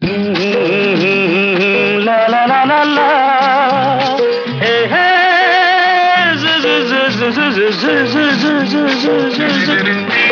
లా లా లా లా లా హే హే జు జు జు జు జు జు జు జు జు జు జు జు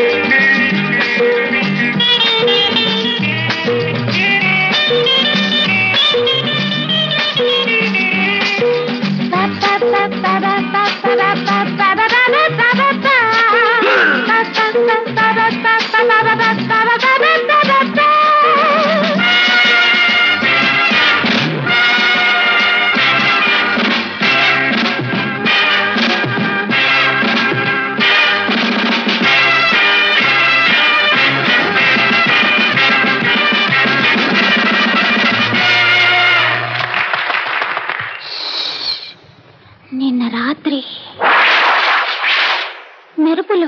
నిన్న రాత్రి మెరుపులు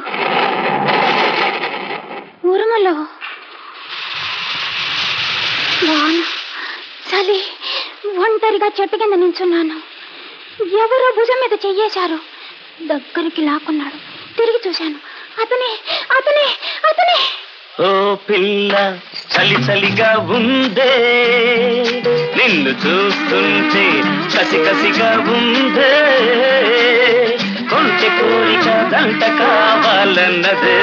ఉరుములు వాన చలి ఒంటరిగా చెట్టు కింద నించున్నాను ఎవరో భుజం మీద చెయ్యేశారు దగ్గరికి లాక్కున్నాడు తిరిగి చూశాను అతనే అతనే అతనే ఓ పిల్ల చలి చలిగా ఉందే నిన్ను చూస్తుంటే కసి కసిగా ఉందే కొంచె కోరిక దంట కావాలన్నదే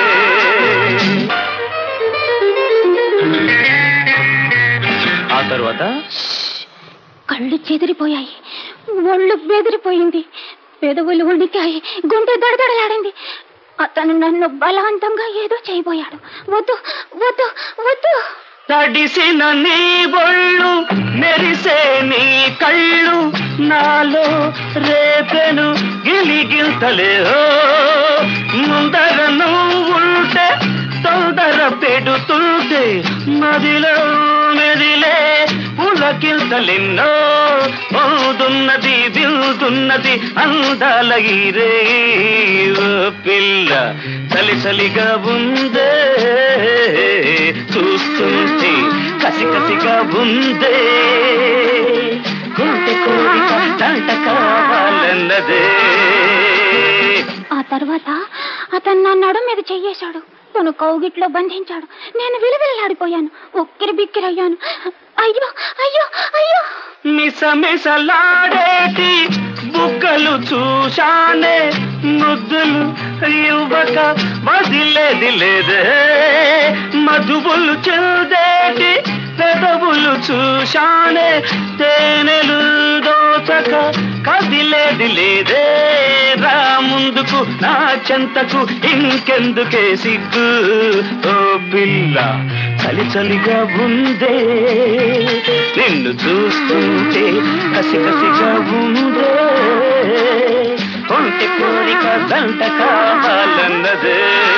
ఆ తర్వాత కళ్ళు చెదిరిపోయాయి ఒళ్ళు బెదిరిపోయింది పెదవులు వణికాయి గుండె దడదడలాడింది అతను నన్ను బలవంతంగా ఏదో చేయబోయాడు వద్దు వద్దు వద్దు తడిసిన నీ ఒళ్ళు మెరిసే నీ కళ్ళు నాలో రేపెను గిలిగిల్తలే ఓ ముందర నువ్వుంటే తొందర పెడుతుంటే మదిలో మెదిలే పులకిల్తలెన్నో పోదున్నది బిల్దున్నది అందాల ఈరే ఓ పిల్ల చలి చలిగా ఉందే చూస్తుంటే కసి కసిగా ఉందే కోటి కోరిక దంట కావాలన్నదే ఆ తర్వాత అతను నా నడు మీద చెయ్యేశాడు తను కౌగిట్లో బంధించాడు నేను విలువిల్లాడిపోయాను ఉక్కిరి బిక్కిరయ్యాను అయ్యో అయ్యో అయ్యో మిసమిసలాడేటి బుగ్గలు చూశానే ముద్దులు ఇవ్వక వదిలేది లేదే మధువులు చెందేటి పెదవులు చూశానే తేనెలు దోచక కదిలేది లేదే రా ముందుకు నా చెంతకు ఇంకెందుకే సిగ్గు ఓ పిల్ల చలి చలిగా ఉందే నిన్ను చూస్తుంటే కసి కసిగా ఉందే ఒంటి కోరిక దంట కావాలన్నదే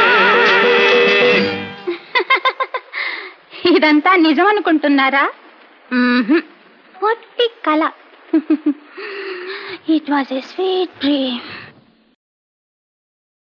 ఇదంతా నిజం అనుకుంటున్నారా మ్మ్హ్మ్. పొట్టి కళ it was a sweet dream